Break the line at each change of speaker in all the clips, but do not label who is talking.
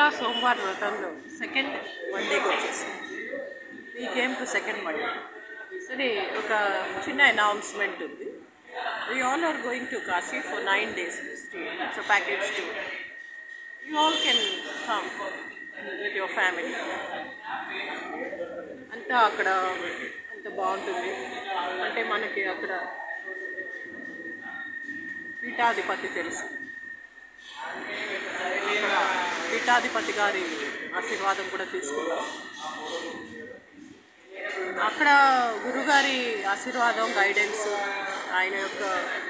నిర్జలా సోమవారం వ్రతంలో సెకండ్ మండేకి వచ్చేసింది we came to second Monday సరే ఒక చిన్న అనౌన్స్మెంట్ ఉంది we all are going to Kashi for nine days stay it's a package to you all can come with your family అంతా అక్కడ అంత బాగుంటుంది అంటే మనకి అక్కడ పీఠాధిపతి తెలుసు అక్కడ పీఠాధిపతి గారి ఆశీర్వాదం కూడా తీసుకున్నాం అక్కడ గురుగారి ఆశీర్వాదం గైడెన్స్ ఆయన యొక్క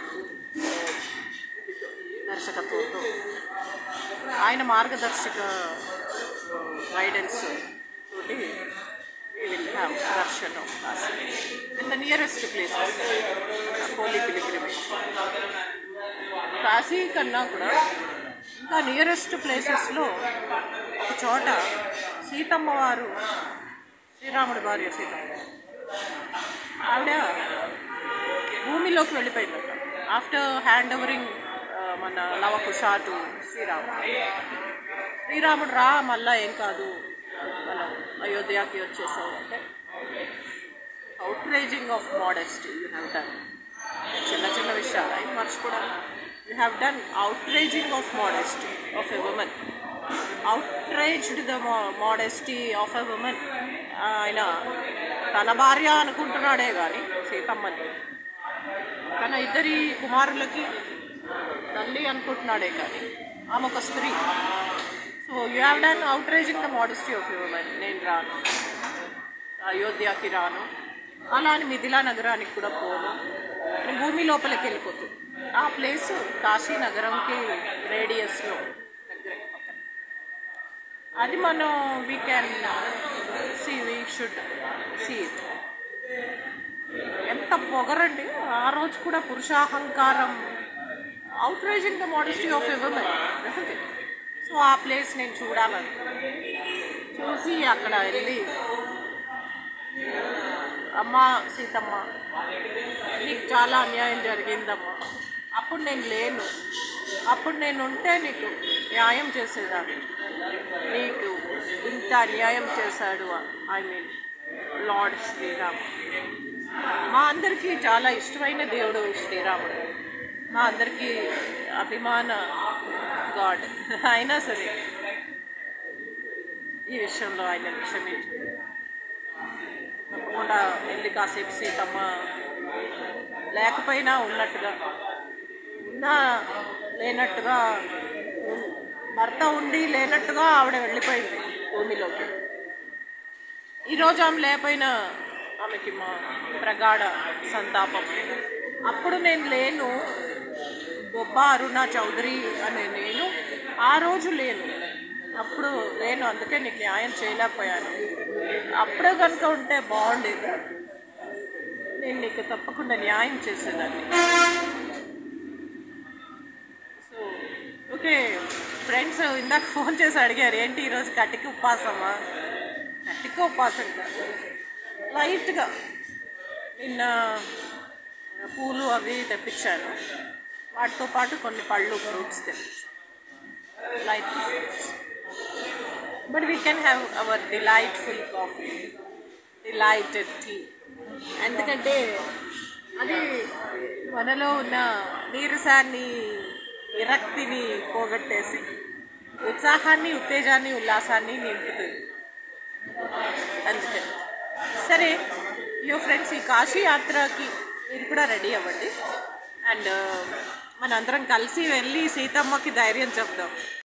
దర్శకత్వంతో ఆయన మార్గదర్శక గైడెన్స్ తోటి we will have darshan of Kashi and the nearest places holy pilgrimage Kashi కన్నా కూడా ఇంకా నియరెస్ట్ ప్లేసెస్లో ఒక చోట సీతమ్మ వారు శ్రీరాముడి భార్య సీతమ్మ ఆవిడ భూమిలోకి వెళ్ళిపోయిందట ఆఫ్టర్ హ్యాండ్ ఓవరింగ్ మన లవకుశ టు శ్రీరాముడు శ్రీరాముడు రా మళ్ళా ఏం కాదు మనం అయోధ్యకి వచ్చేసాం అంటే outraging of modesty you have done చిన్న చిన్న విషయాలు ఆయన మర్చిపోవడం you have done outraging of modesty of a woman outraged the modesty of a woman ఆయన తన భార్య అనుకుంటున్నాడే కానీ సీతమ్మని తన ఇద్దరి కుమారులకి తల్లి అనుకుంటున్నాడే కానీ ఆమె ఒక స్త్రీ so you have done outraging the modesty of you woman నేను రాను అయోధ్యకి రాను అలా అని మిథిలా నగరానికి కూడా పోను నేను భూమి లోపలికి వెళ్ళిపోతుంది ఆ ప్లేస్ కాశీ నగరంకి రేడియస్లో దగ్గర పక్కన అది మనం we can see we should see it ఎంత పొగరండి ఆ రోజు కూడా పురుషాహంకారం outraging the modesty of a woman so ఆ ప్లేస్ నేను చూడాలని చూసి అక్కడ వెళ్ళి అమ్మా సీతమ్మ నీకు చాలా అన్యాయం జరిగిందమ్మా అప్పుడు నేను లేను అప్పుడు నేను ఉంటే నీకు న్యాయం చేసేదాన్ని నీకు ఇంత అన్యాయం చేశాడు ఐ మీన్ లార్డ్ శ్రీరామ్ మా అందరికీ చాలా ఇష్టమైన దేవుడు శ్రీరాముడు మా అందరికీ అభిమాన గాడ్ అయినా సరే ఈ విషయంలో ఆయన క్షమించు తప్పకుండా వెళ్ళి కాసేపు సీతమ్మ లేకపోయినా ఉన్నట్టుగా ఉన్నా లేనట్టుగా ఉన్- భర్త ఉండి లేనట్టుగా ఆవిడ వెళ్ళిపోయింది భూమిలోకి ఈరోజు ఆమె లేకపోయినా ఆమెకి మా ప్రగాఢ సంతాపం అప్పుడు నేను లేను బొబ్బ అరుణ చౌదరి అనే నేను ఆ రోజు లేను అప్పుడు లేను అందుకే నీకు న్యాయం చేయలేకపోయాను అప్పుడే కనుక ఉంటే బాగుండేది నేను నీకు తప్పకుండా న్యాయం చేసేదాన్ని సో ఓకే ఫ్రెండ్స్ ఇందాక ఫోన్ చేసి అడిగారు ఏంటి ఈరోజు కటిక ఉపాసమా కటిక ఉపాసం కాదు లైట్గా నిన్న పూలు అవి తెప్పించాను వాటితో పాటు కొన్ని పళ్ళు ఫ్రూట్స్ తెప్పించాను light fruits but we can have our delightful coffee delighted tea ఎందుకంటే అది మనలో ఉన్న నీరసాన్ని విరక్తిని పోగొట్టేసి ఉత్సాహాన్ని ఉత్తేజాన్ని ఉల్లాసాన్ని నింపుతుంది అందుకని సరే యో ఫ్రెండ్స్ ఈ కాశీ యాత్రకి మీరు కూడా రెడీ అవ్వండి అండ్ మనందరం కలిసి వెళ్ళి సీతమ్మకి ధైర్యం చెప్దాం